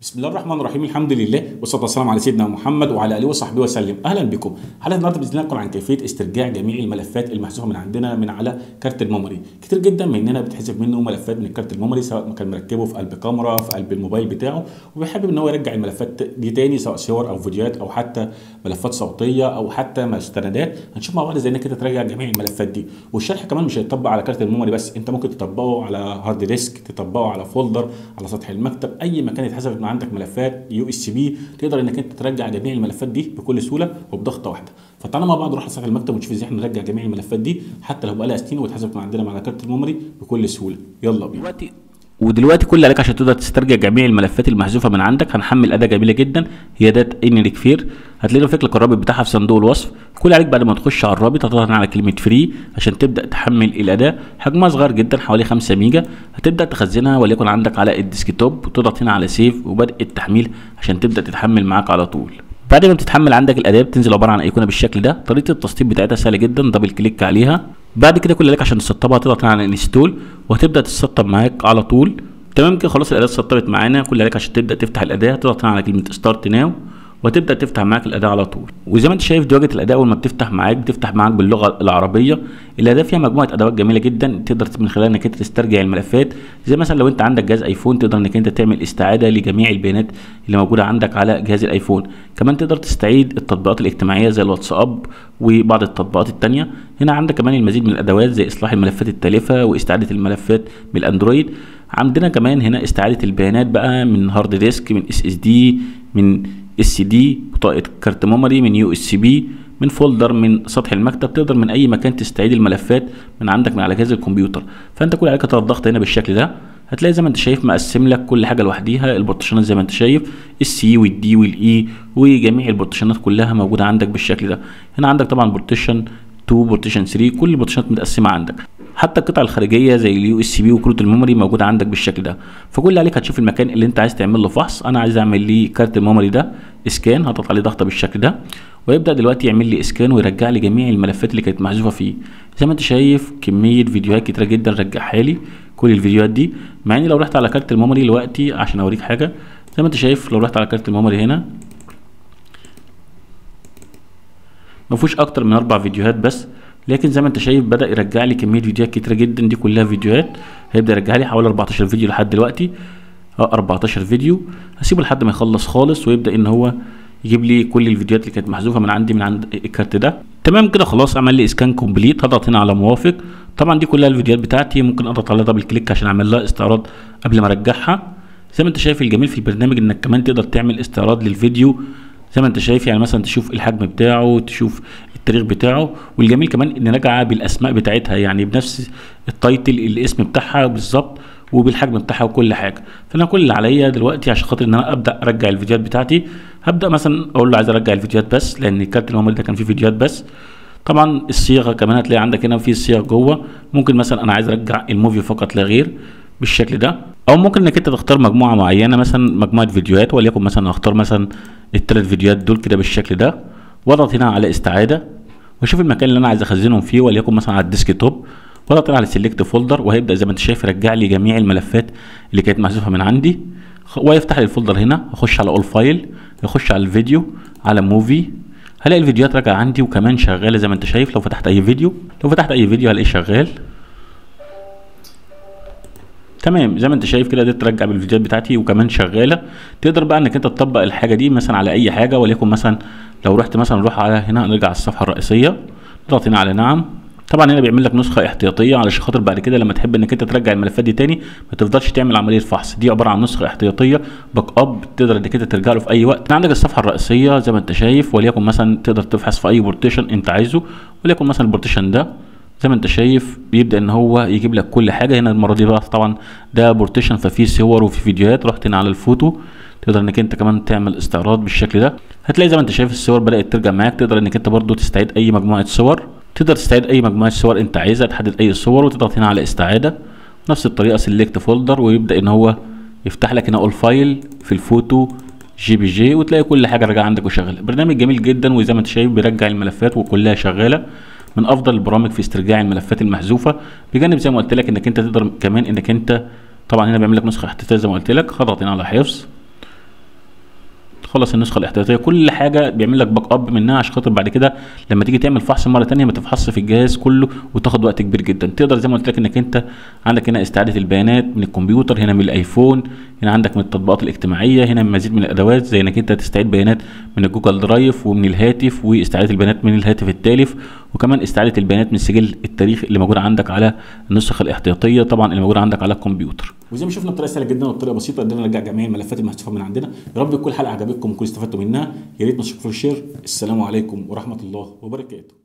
بسم الله الرحمن الرحيم الحمد لله والصلاه والسلام على سيدنا محمد وعلى اله وصحبه وسلم اهلا بكم حلقه النهارده باذن الله تكون عن كيفيه استرجاع جميع الملفات المحذوفه من عندنا من على كارت الميموري كتير جدا مننا بتحذف منه ملفات من الكارت الميموري سواء كان مركبه في قلب كاميرا في قلب الموبايل بتاعه وبيحب ان هو يرجع الملفات دي تاني سواء صور او فيديوهات او حتى ملفات صوتيه او حتى مستندات هنشوف مع بعض ازاي انك انت تراجع جميع الملفات دي والشرح كمان مش هيطبق على كارت الميموري بس انت ممكن تطبقه على هارد ديسك تطبقه على فولدر على سطح المكتب اي مكان يتحذف من عندك ملفات يو اس بي تقدر انك انت ترجع جميع الملفات دي بكل سهوله وبضغطه واحده فتعالى مع بعض نروح لسطح المكتب ونشوف ازاي احنا نرجع جميع الملفات دي حتى لو بقالها سنين واتحذفت من عندنا على كارت الميموري بكل سهوله يلا بينا دلوقتي ودلوقتي كل اللي عليك عشان تقدر تسترجع جميع الملفات المحذوفه من عندك هنحمل اداه جميله جدا هي اداه ان ريكفير هتلاقي فيك لك الرابط بتاعها في صندوق الوصف كل اللي عليك بعد ما تخش على الرابط هتضغط على كلمه فري عشان تبدا تحمل الاداه حجمها صغير جدا حوالي 5 ميجا هتبدا تخزنها وليكن عندك على الديسكتوب وتضغط هنا على سيف وبدء التحميل عشان تبدا تتحمل معاك على طول بعد ما بتتحمل عندك الاداه بتنزل عباره عن ايقونه بالشكل ده طريقه التسطيب بتاعتها سهله جدا دبل كليك عليها بعد كده كل اللي عليك عشان تسطبها تضغط على انستول وهتبدا تسطب معاك على طول تمام كده خلاص الاداه اتسطبت معانا كل اللي عليك عشان تبدا تفتح الاداه تضغط على كلمه ستارت ناو وتبدا تفتح معاك الاداه على طول وزي ما انت شايف دي واجهه الاداه اول ما بتفتح معاك بتفتح معاك باللغه العربيه الاداه فيها مجموعه ادوات جميله جدا تقدر من خلالها انك انت تسترجع الملفات زي مثلا لو انت عندك جهاز ايفون تقدر انك انت تعمل استعاده لجميع البيانات اللي موجوده عندك على جهاز الايفون كمان تقدر تستعيد التطبيقات الاجتماعيه زي الواتساب وبعض التطبيقات التانية هنا عندك كمان المزيد من الادوات زي اصلاح الملفات التالفه واستعاده الملفات بالاندرويد عندنا كمان هنا استعاده البيانات بقى من هارد ديسك من اس اس دي من اس دي بطاقه كارت ميموري من يو اس بي من فولدر من سطح المكتب تقدر من اي مكان تستعيد الملفات من عندك من على جهاز الكمبيوتر فانت كل عليك الضغط هنا بالشكل ده هتلاقي زي ما انت شايف مقسم لك كل حاجه لوحديها البارتيشنات زي ما انت شايف السي والدي والاي وجميع البارتيشنات كلها موجوده عندك بالشكل ده هنا عندك طبعا بارتيشن 2 بارتيشن 3 كل البارتيشنات متقسمه عندك حتى القطع الخارجيه زي اليو اس بي وكروت الميموري موجوده عندك بالشكل ده فكل اللي عليك هتشوف المكان اللي انت عايز تعمل له فحص انا عايز اعمل لي كارت الميموري ده اسكان هضغط عليه ضغطه بالشكل ده ويبدا دلوقتي يعمل لي اسكان ويرجع لي جميع الملفات اللي كانت محذوفه فيه زي ما انت شايف كميه فيديوهات كتيره جدا رجعها لي كل الفيديوهات دي مع اني لو رحت على كارت الميموري دلوقتي عشان اوريك حاجه زي ما انت شايف لو رحت على كارت الميموري هنا ما فيهوش اكتر من اربع فيديوهات بس لكن زي ما انت شايف بدا يرجع لي كميه فيديوهات كتيره جدا دي كلها فيديوهات هيبدا يرجع لي حوالي 14 فيديو لحد دلوقتي اه 14 فيديو هسيبه لحد ما يخلص خالص ويبدا ان هو يجيب لي كل الفيديوهات اللي كانت محذوفه من عندي من عند الكارت ده تمام كده خلاص عمل لي اسكان كومبليت هضغط هنا على موافق طبعا دي كلها الفيديوهات بتاعتي ممكن اضغط على دبل كليك عشان اعمل لها استعراض قبل ما ارجعها زي ما انت شايف الجميل في البرنامج انك كمان تقدر تعمل استعراض للفيديو زي ما انت شايف يعني مثلا تشوف الحجم بتاعه تشوف التاريخ بتاعه والجميل كمان ان راجعه بالاسماء بتاعتها يعني بنفس التايتل الاسم بتاعها بالظبط وبالحجم بتاعها وكل حاجه فانا كل اللي عليا دلوقتي عشان خاطر ان انا ابدا ارجع الفيديوهات بتاعتي هبدا مثلا اقول له عايز ارجع الفيديوهات بس لان كارت الميموري ده كان فيه فيديوهات بس طبعا الصيغه كمان هتلاقي عندك هنا في صيغ جوه ممكن مثلا انا عايز ارجع الموفي فقط لا غير بالشكل ده او ممكن انك انت تختار مجموعه معينه مثلا مجموعه فيديوهات وليكن مثلا اختار مثلا الثلاث فيديوهات دول كده بالشكل ده واضغط هنا على استعاده واشوف المكان اللي انا عايز اخزنهم فيه وليكن مثلا على الديسك توب واضغط على سيلكت فولدر وهيبدا زي ما انت شايف يرجع لي جميع الملفات اللي كانت محذوفه من عندي ويفتح لي الفولدر هنا اخش على اول فايل اخش على الفيديو على موفي هلاقي الفيديوهات راجعه عندي وكمان شغاله زي ما انت شايف لو فتحت اي فيديو لو فتحت اي فيديو هلاقيه شغال تمام زي ما انت شايف كده قدرت ترجع بالفيديوهات بتاعتي وكمان شغاله تقدر بقى انك انت تطبق الحاجه دي مثلا على اي حاجه وليكن مثلا لو رحت مثلا نروح على هنا نرجع على الصفحه الرئيسيه نضغط هنا على نعم طبعا هنا بيعمل لك نسخه احتياطيه علشان خاطر بعد كده لما تحب انك انت ترجع الملفات دي تاني ما تفضلش تعمل عمليه فحص دي عباره عن نسخه احتياطيه باك اب تقدر انك انت ترجع له في اي وقت عندك الصفحه الرئيسيه زي ما انت شايف وليكن مثلا تقدر تبحث في اي بورتيشن انت عايزه وليكن مثلا البورتيشن ده زي ما انت شايف بيبدا ان هو يجيب لك كل حاجه هنا المره دي بقى طبعا ده بورتيشن ففيه صور وفي فيديوهات رحت هنا على الفوتو تقدر انك انت كمان تعمل استعراض بالشكل ده هتلاقي زي ما انت شايف الصور بدات ترجع معاك تقدر انك انت برضو تستعيد اي مجموعه صور تقدر تستعيد اي مجموعه صور انت عايزها تحدد اي صور وتضغط هنا على استعاده نفس الطريقه سيلكت فولدر ويبدا ان هو يفتح لك هنا اول فايل في الفوتو جي بي جي وتلاقي كل حاجه راجعه عندك وشغاله برنامج جميل جدا وزي ما انت شايف بيرجع الملفات وكلها شغاله من افضل البرامج في استرجاع الملفات المحذوفه بجانب زي ما قلت لك انك انت تقدر كمان انك انت طبعا هنا بيعمل لك نسخه احتفال زي ما قلت لك هضغط هنا على حفظ تخلص النسخه الاحتياطيه كل حاجه بيعمل لك باك اب منها عشان خاطر بعد كده لما تيجي تعمل فحص مره تانية ما تفحصش في الجهاز كله وتاخد وقت كبير جدا تقدر زي ما قلت لك انك انت عندك هنا استعاده البيانات من الكمبيوتر هنا من الايفون هنا عندك من التطبيقات الاجتماعيه هنا مزيد من الادوات زي انك انت تستعيد بيانات من الجوجل درايف ومن الهاتف واستعاده البيانات من الهاتف التالف وكمان استعاده البيانات من سجل التاريخ اللي موجود عندك على النسخ الاحتياطيه طبعا اللي موجوده عندك على الكمبيوتر وزي ما شفنا بطريقه سهله جدا وبطريقه بسيطه قدرنا نرجع جميع الملفات المحذوفه من عندنا يا رب تكون الحلقه عجبتكم وتكونوا استفدتوا منها يا ريت تشتركوا في الشير السلام عليكم ورحمه الله وبركاته